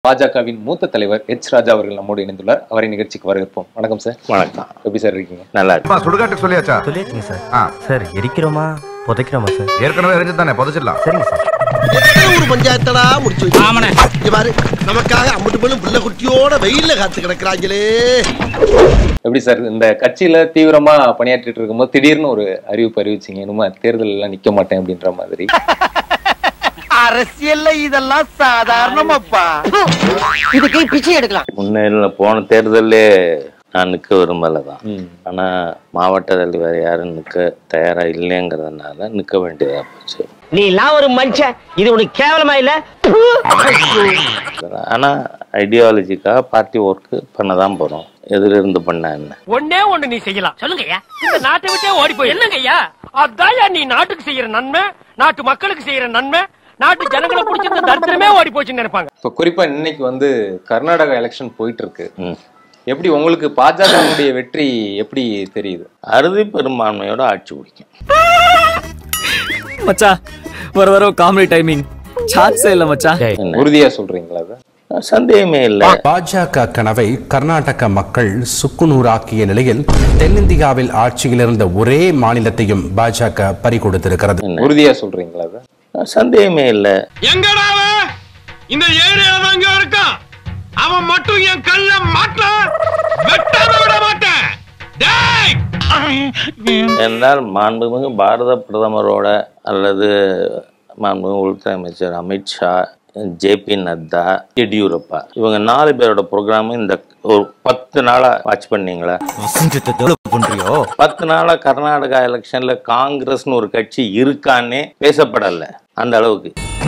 பாஜகவின் மூத்த தலைவர் எச் ராஜா அவர்கள் நம்மோடு இணைந்துள்ளார் அவரை நிகழ்ச்சிக்கு வரவேற்போம் வணக்கம் சார் வணக்கம் எப்படி சார் இருக்கீங்க நல்லா இருக்கு சுடுகாட்டுக்கு சொல்லியாச்சா சொல்லியாச்சுங்க சார் ஆ. சார் எரிக்கிறோமா புதைக்கிறோமா சார் ஏற்கனவே எரிஞ்சு தானே புதைச்சிடலாம் சரிங்க சார் ஒரு பஞ்சாயத்தடா முடிச்சு வச்சு. இங்க பாரு நமக்காக அம்பட்டு பேரும் புள்ள குட்டியோட வெயில்ல காத்து கிடக்குறாங்களே எப்படி சார் இந்த கட்சியில தீவிரமா பணியாற்றிட்டு இருக்கும்போது திடீர்னு ஒரு அறிவிப்பு அறிவிச்சீங்க இனிமே தேர்தல் எல்லாம் நிக்க மாட்டேன் அப்படின்ற மாதிரி அரசியல்ல இதெல்லாம் சாதாரணமாப்பா இதுக்கு பிச்சை எடுக்கலாம் முன்ன போன தேர்தலே நான் நிற்க விரும்பலை தான் ம். ஆனா மாவட்ட தலைவர் யாரும் நிற்க தயாரா இல்லைங்கிறதுனால நிற்க வேண்டியதா போச்சு நீ எல்லாம் ஒரு மனுஷன் இது உனக்கு கேவலமா இல்ல ஆனா ஐடியாலஜிக்காக பார்ட்டி ஒர்க்கு பண்ண தான் போறோம் எதிர இருந்து பண்ண என்ன ஒன்னே ஒண்ணு நீ செய்யலாம் சொல்லுங்கய்யா இந்த நாட்டை விட்டே ஓடி போய் என்னங்கய்யா அதான் நீ நாட்டுக்கு செய்யற நன்மை நாட்டு மக்களுக்கு செய்யற நன்மை நாட்டு ஜனங்களை பிடிச்சிருந்த தரித்திரமே ஓடி போச்சுன்னு நினைப்பாங்க இப்போ குறிப்பா இன்னைக்கு வந்து கர்நாடகா எலெக்ஷன் போயிட்டு இருக்கு ம். எப்படி உங்களுக்கு பாஜகவுடைய வெற்றி எப்படி தெரியுது அறுதி பெரும்பான்மையோட ஆட்சி பிடிக்கும் மச்சா வர வர காமெடி டைமிங் சான்ஸே இல்ல மச்சா என்ன உறுதியா சொல்றீங்களா அது சந்தேகமே இல்லை பாஜக கனவை கர்நாடக மக்கள் சுக்குநூறாக்கிய நிலையில் தென்னிந்தியாவில் ஆட்சியில் இருந்த ஒரே மாநிலத்தையும் பாஜக பறிகொடுத்திருக்கிறது உறுதியா சொல்றீங்களா அது சந்தேகமே இல்லை எங்கடா இந்த ஏரியால தான் இங்க இருக்கான் அவன் மட்டும் என் கல்ல மாட்டல வெட்டாம விட மாட்டேன் டேய் என்றால் மாண்புமிகு பாரத பிரதமரோட அல்லது மாண்புமிகு உள்துறை அமைச்சர் அமித்ஷா ஜேபி நத்தா எடியூரப்பா இவங்க நாலு பேரோட ப்ரோக்ராம் இந்த ஒரு பத்து நாளா வாட்ச் பண்ணீங்களா பண்றியோ பத்து நாளா கர்நாடகா எலெக்ஷன்ல காங்கிரஸ்னு ஒரு கட்சி இருக்கான்னே பேசப்படல அந்த அளவுக்கு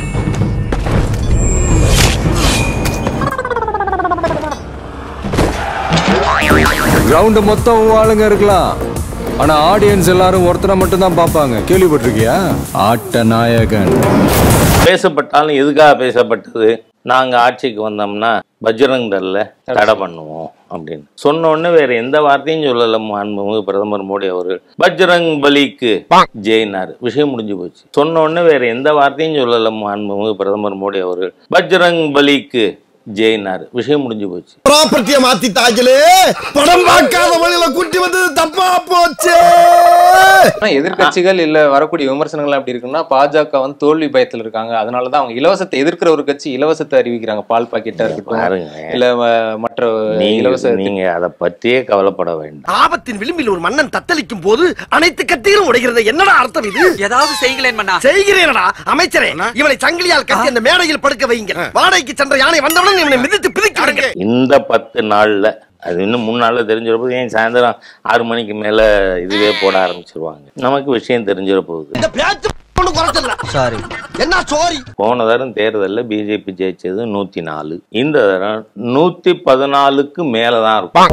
கிரவுண்ட் மொத்தம் ஆளுங்க இருக்கலாம் ஆனா ஆடியன்ஸ் எல்லாரும் ஒருத்தரை மட்டும் தான் பார்ப்பாங்க கேள்விப்பட்டிருக்கியா ஆட்ட நாயகன் பேசப்பட்டாலும் எதுக்காக பேசப்பட்டது நாங்க ஆட்சிக்கு வந்தோம்னா பஜ்ரங் தல்ல தடை பண்ணுவோம் அப்படின்னு சொன்ன உடனே வேற எந்த வார்த்தையும் சொல்லல மாண்புமிகு பிரதமர் மோடி அவர்கள் பஜ்ரங் பலிக்கு ஜெயினார் விஷயம் முடிஞ்சு போச்சு சொன்ன உடனே வேற எந்த வார்த்தையும் சொல்லல மாண்புமிகு பிரதமர் மோடி அவர்கள் பஜ்ரங் பலிக்கு ஜெயினார் விஷயம் முடிஞ்சு போச்சு ப்ராப்பர்ட்டிய மாத்திட்டாங்களே படம் பார்க்காத வழியில குட்டி வந்தது தப்பா போச்சு ஆனா எதிர்க்கட்சிகள் இல்ல வரக்கூடிய விமர்சனங்கள் அப்படி இருக்குன்னா பாஜக வந்து தோல்வி பயத்துல இருக்காங்க அதனாலதான் அவங்க இலவசத்தை எதிர்க்கிற ஒரு கட்சி இலவசத்தை அறிவிக்கிறாங்க பால் பாக்கெட்டா இருக்கட்டும் பாருங்க இல்ல ம- மற்ற நீங்க இலவச நீங்க அதை பத்தியே கவலைப்பட வேண்டாம் ஆபத்தின் விளிம்பில் ஒரு மன்னன் தத்தளிக்கும் போது அனைத்து கத்திகளும் உடைகிறது என்னடா அர்த்தம் இது ஏதாவது செய்யலேன் மண்ணா செய்கிறேனடா அமைச்சரே இவனை சங்கிலியால் கட்டி அந்த மேடையில் படுக்க வைங்க வாடகைக்கு சென்ற யானை வந்தவுடன் இவனை மிதித்து பிதிக்கி விடுங்க இந்த பத்து நாள்ல அது இன்னும் மூணு நாள்ல தெரிஞ்சிட போகுது ஏன் சாயந்தரம் ஆறு மணிக்கு மேல இதுவே போட ஆரம்பிச்சிருவாங்க நமக்கு விஷயம் தெரிஞ்சிட போகுது இந்த பேச்சு ஒண்ணு குறைச்சல சாரி என்ன சோரி போன தரம் தேர்தலில் பிஜேபி ஜெயிச்சது நூத்தி நாலு இந்த தரம் நூத்தி பதினாலுக்கு மேலதான் இருக்கும்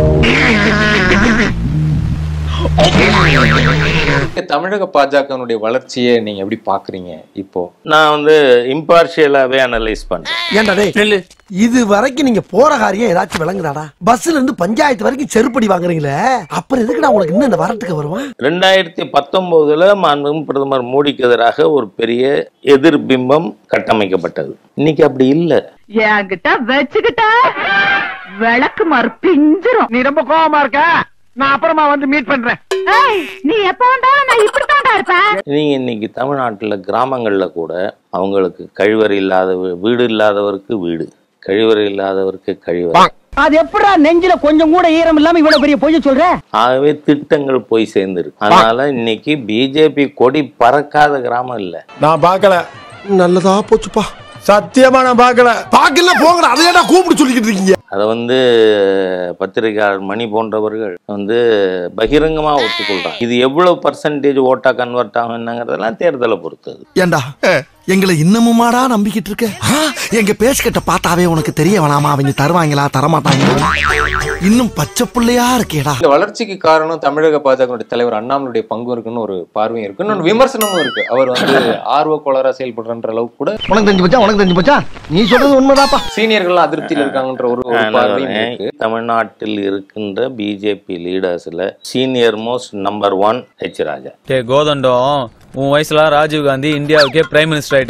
தமிழக பாஜகனுடைய வளர்ச்சியை நீங்க எப்படி பாக்குறீங்க இப்போ நான் வந்து இம்பார்ஷியலாவே அனலைஸ் பண்றேன் ஏன்டா டேய் இது வரைக்கும் நீங்க போற காரியம் ஏதாச்சும் விளங்குதாடா பஸ்ல இருந்து பஞ்சாயத்து வரைக்கும் செருப்படி வாங்குறீங்களே அப்புறம் எதுக்குடா உங்களுக்கு இன்னும் இந்த வரத்துக்கு வருவான் ரெண்டாயிரத்தி பத்தொன்பதுல மாண்புமிகு பிரதமர் மோடிக்கு எதிராக ஒரு பெரிய எதிர்பிம்பம் கட்டமைக்கப்பட்டது இன்னைக்கு அப்படி இல்லை என்கிட்ட வச்சுக்கிட்ட விளக்கு மாறு பிஞ்சிரும் நீ ரொம்ப கோவமா இருக்க நான் அப்புறமா வந்து மீட் பண்றேன் நீ எப்ப வந்தாலும் நான் இப்படித்தான்டா இருப்பேன் நீங்க இன்னைக்கு தமிழ்நாட்டுல கிராமங்கள்ல கூட அவங்களுக்கு கழிவறை இல்லாத வீ- வீடு இல்லாதவருக்கு வீடு கழிவறை இல்லாதவருக்கு கழிவறை அது எப்படா நெஞ்சில கொஞ்சம் கூட ஈரம் இல்லாம இவ்வளவு பெரிய பொய்ய சொல்ற ஆகவே திட்டங்கள் போய் சேர்ந்துருக்கு அதனால இன்னைக்கு பிஜேபி கொடி பறக்காத கிராமம் இல்ல நான் பார்க்கல நல்லதா போச்சுப்பா சத்தியமா நான் பார்க்கல பார்க்கல போங்கடா அதை ஏன்டா கூப்பிட்டு சொல்லிக்கிட்டு இருக்கீங்க அதை வந்து பத்திரிகையாளர் மணி போன்றவர்கள் வந்து பகிரங்கமா ஒத்துக்கொள்றாங்க இது எவ்வளவு பர்சன்டேஜ் ஓட்டா கன்வெர்ட் ஆகும் என்னங்கிறதெல்லாம் தேர்தலை பொறுத்தது ஏண்டா எங்களை இன்னமுமாடா நம்பிக்கிட்டு இருக்க ஆ, எங்க பேசுகிட்ட பார்த்தாவே உனக்கு தெரிய வேணாமா அவங்க தருவாங்களா தரமாட்டாங்களா இன்னும் பச்சை புள்ளையா இருக்கேடா இந்த வளர்ச்சிக்கு காரணம் தமிழக பாஜகனுடைய தலைவர் அண்ணாமலுடைய பங்கு இருக்குன்னு ஒரு பார்வையும் இருக்கு இன்னொன்று விமர்சனமும் இருக்கு அவர் வந்து ஆர்வ கோளாறா செயல்படுறன்ற அளவுக்கு கூட உனக்கு தெரிஞ்சு போச்சா உனக்கு தெரிஞ்சு போச்சா நீ சொல்றது உண்மைதாப்பா சீனியர்கள்லாம் அதிருப்தியில் இருக்காங்கன்ற ஒரு ஒரு பார்வையும் இருக்கு தமிழ்நாட்டில் இருக்கின்ற பிஜேபி லீடர்ஸ்ல senior most number one H Raja டே கோதண்டம் உன் வயசுல ராஜீவ் காந்தி இந்தியாவுக்கே பிரைம் மினிஸ்டர் ஆயிட்டாரு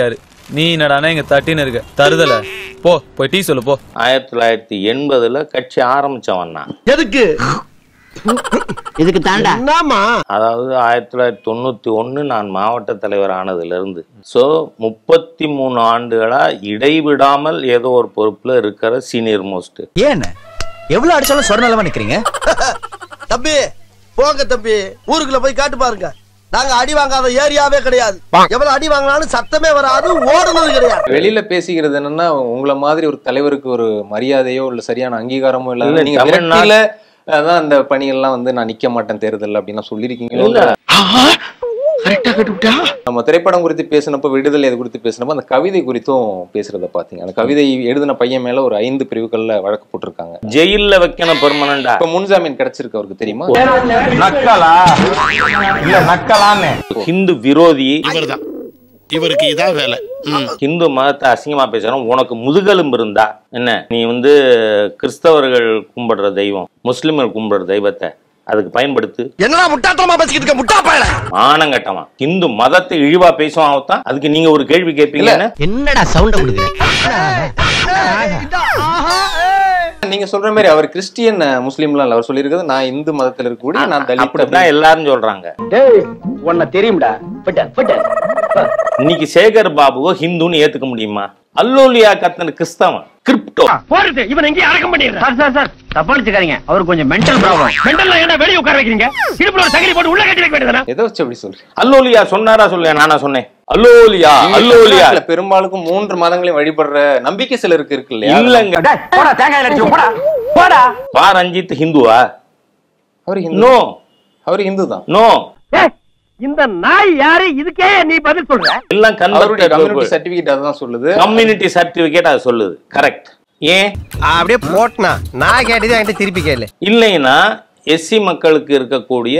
நீ என்னடானா இங்க தட்டின்னு இருக்க தருதல போ போய் டீ சொல்லு போ ஆயிரத்தி தொள்ளாயிரத்தி எண்பதுல கட்சி ஆரம்பிச்சவன் நான் எதுக்கு இதுக்கு தாண்டா என்னமா அதாவது ஆயிரத்தி தொள்ளாயிரத்தி தொண்ணூத்தி ஒண்ணு நான் மாவட்ட தலைவர் ஆனதுல இருந்து ஸோ முப்பத்தி மூணு ஆண்டுகளா இடைவிடாமல் ஏதோ ஒரு பொறுப்புல இருக்கிற சீனியர் மோஸ்ட் ஏன் எவ்வளவு அடிச்சாலும் சொர்ணலமா நிக்கிறீங்க தம்பி போங்க தம்பி ஊருக்குள்ள போய் காட்டு பாருங்க நாங்க அடி வாங்காத ஏரியாவே கிடையாது எவ்வளவு அடி வாங்கினாலும் சத்தமே வராது ஓடுனது கிடையாது வெளியில பேசிக்கிறது என்னன்னா உங்களை மாதிரி ஒரு தலைவருக்கு ஒரு மரியாதையோ இல்ல சரியான அங்கீகாரமோ இல்ல, இல்ல நீங்க தமிழ்நாடு- விரக்தியில அதான் அந்த பணியெல்லாம் வந்து நான் நிக்க மாட்டேன் தேர்தல் அப்படின்னு சொல்லியிருக்கீங்களோ இல்ல. கரெக்டா கட்டுவிட்டா நம்ம திரைப்படம் குறித்து பேசினப்ப விடுதலை இது குறித்து பேசினப்ப அந்த கவிதை குறித்தும் பேசுறத பாத்தீங்க அந்த கவிதை எழுதின பையன் மேல ஒரு ஐந்து பிரிவுகள்ல வழக்கு போட்டிருக்காங்க ஜெயில்ல வைக்கணும் பெர்மனண்டா இப்ப முன்ஜாமீன் கிடைச்சிருக்கு அவருக்கு தெரியுமா நக்கலா இல்ல நக்கலான்னு ஹிந்து விரோதி இவர்தான் இவருக்கு இதான் வேலை ஹிந்து மதத்தை அசிங்கமா பேசுறோம் உனக்கு முதுகெலும்பு இருந்தா என்ன நீ வந்து கிறிஸ்தவர்கள் கும்பிடுற தெய்வம் முஸ்லிம்கள் கும்பிடுற தெய்வத்தை அதுக்கு பயன்படுத்து என்னடா முட்டாத்தனமா பேசிக்கிட்டு இருக்க முட்டா பயல ஆனங்கட்டவன் ஹிந்து மதத்தை இழிவா பேசுவான் தான் அதுக்கு நீங்க ஒரு கேள்வி கேட்பீங்க என்ன? என்னடா சவுண்ட் கொடுக்குற நீங்க சொல்ற மாதிரி அவர் கிறிஸ்டியன் முஸ்லீம்லாம் இல்ல அவர் சொல்லியிருக்கிறது நான் இந்து மதத்துல இருக்கக்கூடிய நான் தலித் அப்படிதான் எல்லாரும் சொல்றாங்க டேய் உன்னை தெரியும்டா பட்ட பட்ட இன்னைக்கு சேகர் பாபுவோ ஹிந்துன்னு ஏத்துக்க முடியுமா அல்லோலியா கத்தன கிறிஸ்தவன் கிரிப்டோ போறது இவன் எங்கேயும் அடக்கம் பண்ணிடுறேன் சார் சார் சார் தப்பா நினைச்சுக்காதீங்க அவருக்கு கொஞ்சம் மென்டல் ப்ராப்ளம் மெண்டல்ல என்ன வெளிய உட்கார வைக்கிறீங்க இடுப்புல ஒரு சங்கிலி போட்டு உள்ள கட்டி வைக்க வேண்டியதானே எதை வச்சு அப்படி சொல்றீங்க அல்லோலியா சொன்னாரா சொல்ல நானா சொன்னேன் அல்லோலியா அல்லோலியா தமிழ்நாட்டுல பெரும்பாலுக்கும் மூன்று மதங்களையும் வழிபடுற நம்பிக்கை சிலருக்கு இருக்கு இல்லையா இல்லங்க போடா தேங்காய் அடிச்சு போடா போடா பா ரஞ்சித் ஹிந்துவா அவர் ஹிந்து நோ அவர் இந்து தான் நோ ஏய், இந்த நாய் யாரு இதுக்கே நீ பதில் சொல்ற எல்லாம் அவருடைய கம்யூனிட்டி கன்வெர்ட் சர்டிபிகேட் அதான் சொல்லுது கம்யூனிட்டி சர்டிபிகேட் அது சொல்லுது கரெக்ட் ஏன் அப்படியே போட்டனா நான் கேட்டது என்கிட்ட திருப்பி கேளு இல்லைன்னா எஸ்சி மக்களுக்கு இருக்கக்கூடிய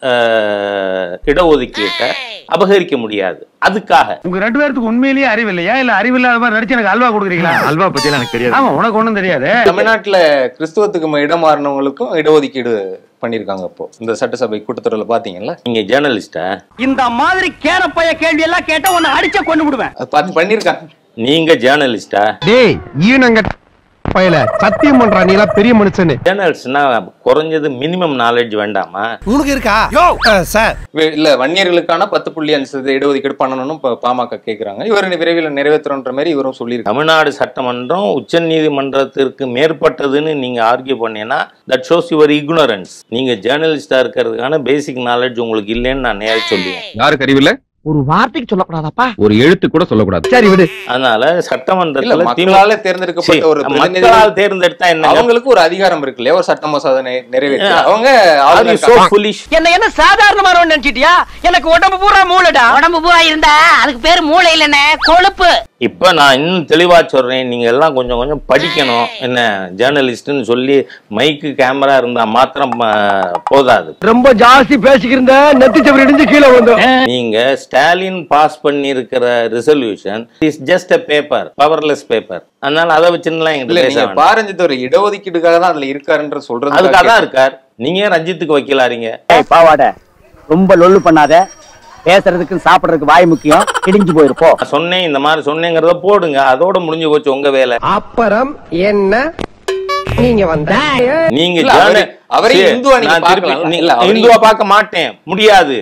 அஹ், இடஒதுக்கீட்டை அபகரிக்க முடியாது அதுக்காக உங்க ரெண்டு பேருக்கு உண்மையிலேயே அறிவு இல்லையா இல்ல அறிவு இல்லாத மாதிரி நடிச்சு எனக்கு அல்வா கொடுக்குறீங்களா அல்வா பத்தி எனக்கு தெரியாது ஆமா உனக்கு ஒண்ணும் தெரியாது தமிழ்நாட்டுல கிறிஸ்துவத்துக்கு ம- இடம் மாறினவங்களுக்கும் இடஒதுக்கீடு பண்ணிருக்காங்க இப்போ இந்த சட்டசபை கூட்டத்தொடர்ல பாத்தீங்கல்ல நீங்க ஜேர்னலிஸ்டா இந்த மாதிரி கேனப்பைய கேள்வி எல்லாம் கேட்டா உன்னை அடிச்ச கொண்டு விடுவேன் அது பார்த்து பண்ணிருக்காங்க நீங்க ஜேர்னலிஸ்டா டேய் ஈனங்க பயல சத்தியம் பண்றா நீ எல்லாம் பெரிய மனுஷனு ஜேர்னலிஸ்ட்னா குறைஞ்சது மினிமம் நாலேஜ் வேண்டாமா உனக்கு இருக்கா யோ சார் வே- இல்ல வன்னியர்களுக்கான பத்து புள்ளி அஞ்சு சதவீத இடஒதுக்கீடு பண்ணணும்னு இப்ப பாமக கேக்குறாங்க இவர் விரைவில் நிறைவேற்றுறன்ற மாதிரி இவரும் சொல்லியிருக்காங்க தமிழ்நாடு சட்டமன்றம் உச்ச நீதிமன்றத்திற்கு மேற்பட்டதுன்னு நீங்க ஆர்கியூ பண்ணீங்கன்னா தட் ஷோஸ் யுவர் ignorance நீங்க ஜேர்னலிஸ்டா இருக்கிறதுக்கான பேசிக் நாலேஜ் உங்களுக்கு இல்லைன்னு நான் நேரம் சொல்லுவேன் யாருக்கு அறிவில்ல ஒரு வார்த்தைக்கு சொல்லக்கூடாதாப்பா ஒரு எழுத்து கூட சொல்லக்கூடாது சரி விடு அதனால இல்ல சட்டமன்றத்துல மக்களால தேர்ந்தெடுக்கப்பட்ட ஒரு சரி, பிரதிநிதிகள் மக்களால் தேர்ந்தெடுத்தா என்ன அவங்களுக்கு ஒரு அதிகாரம் இருக்கு இல்லையா ஒரு சட்ட மசோதா நெ- நிறைவேற்ற Yeah. அவங்க so ஆளுநர் foolish என்ன என்ன சாதாரணமானவன் நினைச்சிட்டியா எனக்கு உடம்பு பூரா மூளைடா உடம்பு பூரா இருந்தா அதுக்கு பேரு மூளை இல்லனே கொழுப்பு இப்ப நான் இன்னும் தெளிவா சொல்றேன் நீங்க எல்லாம் கொஞ்சம் கொஞ்சம் படிக்கணும் என்ன ஜேர்னலிஸ்ட்னு சொல்லி மைக்கு கேமரா இருந்தா மாத்திரம் ஆ, போதாது ரொம்ப ஜாஸ்தி பேசிக்கிருந்த நெத்தி சவரி இடிஞ்சு கீழே வந்தோம் நீங்க ஸ்டாலின் பாஸ் பண்ணியிருக்கிற resolution is just a paper powerless paper அதனால அதை வச்சுலாம் இல்ல எங்கிட்ட பேச நீங்க வேண்டாம். பாரஞ்சித் ஒரு இடஒதுக்கீடுக்காக தான் அதுல இருக்காருன்ற சொல்றது அதுக்கு அதான் இருக்கார் நீங்க ஏன் ரஞ்சித்துக்கு வைக்கலாறீங்க பாவாட ரொம்ப லொல்லு பண்ணாத பேசுறதுக்கு சாப்பிடுறதுக்கு வாய் முக்கியம் இடிஞ்சு போயிருப்போ நான் சொன்னேன் இந்த மாதிரி சொன்னேங்கிறத போடுங்க அதோட முடிஞ்சு போச்சு உங்க வேலை அப்புறம் என்ன நீங்க வந்த நீங்க இல்ல, journal- அவரு- அவரே சரி, இந்துவா நீங்க நான் திருப்பி- பார்க்கலாம்ல? நீ- இல்ல, அவரு- இந்துவா பார்க்க மாட்டேன் முடியாது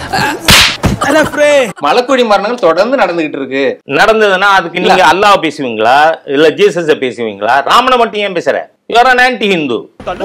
மலக்குடி மரணங்கள் தொடர்ந்து நடந்துகிட்டு இருக்கு நடந்ததுன்னா அதுக்கு நீங்க அல்லாஹ் பேசுவீங்களா இல்ல ஜீசஸ பேசுவீங்களா ராமனை மட்டும் ஏன் பேசுற யூஆர் an anti ஹிந்து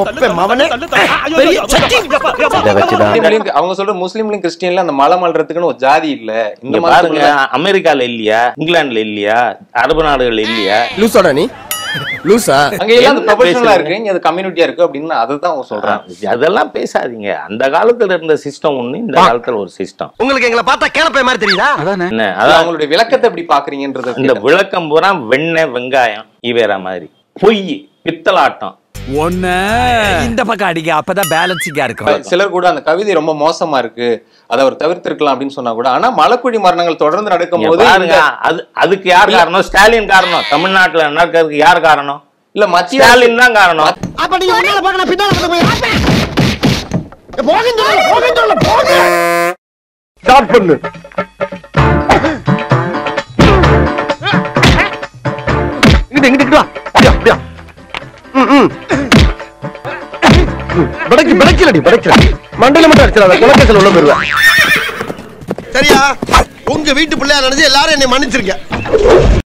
முஸ்லீம்லயும் அவங்க சொல்ற முஸ்லீம்லயும் கிறிஸ்டியன்ல அந்த மலம் அல்றதுக்குன்னு ஒரு ஜாதி இல்ல இந்த இங்க மாதிரி பாருங்க அமெரிக்கால இல்லையா இங்கிலாந்துல இல்லையா அரபு நாடுகள் இல்லையா லூசாடா நீ லூசா அங்க எல்லாம் அந்த என்ன ப்ரொஃபஷனலா பேசுறீங்க? இருக்கு இங்க அது கம்யூனிட்டியா இருக்கு அப்படின்னு அதுதான் அவங்க சொல்றாங்க அதெல்லாம் பேசாதீங்க அந்த காலத்துல இருந்த சிஸ்டம் ஒண்ணு இந்த காலத்துல ஒரு சிஸ்டம் உங்களுக்கு எங்களை பார்த்தா கேனப்பை மாதிரி தெரியுதா என்ன அது அதான் அவங்களுடைய விளக்கத்தை எப்படி பாக்குறீங்கன்றது இந்த விளக்கம் பூரா வெண்ணெய் வெங்காயம் இவேற மாதிரி பொய் பித்தலாட்டம் ஒண்ணு இந்த பக்கம் அடிக்க அப்பதான் பேலன்சிங்கா இருக்கும் சிலர் கூட அந்த கவிதை ரொம்ப மோசமா இருக்கு அதை அவர் தவிர்த்திருக்கலாம் அப்படின்னு சொன்னா கூட ஆனா மலக்குடி மரணங்கள் தொடர்ந்து நடக்கும் இங்க போது பாருங்க இந்த- அது அதுக்கு யார் காரணம் ஸ்டாலின் காரணம் தமிழ்நாட்டுல நடக்கிறதுக்கு யார் காரணம் இல்ல மத்திய ஸ்டாலின் தான் காரணம் அப்ப நீங்க முன்னால போங்க நான் பின்னால வந்து போய் போகின்ற போகின்ற போக ஸ்டார்ட் பண்ணு படைக்கு படைக்கலடி படைக்கல மண்டையில மட்டும் அடிச்சிடாத குலக்கேசல் உள்ள போயிருவேன் சரியா உங்க வீட்டு பிள்ளையா நினைச்சு எல்லாரும் என்னை மன்னிச்சிருக்க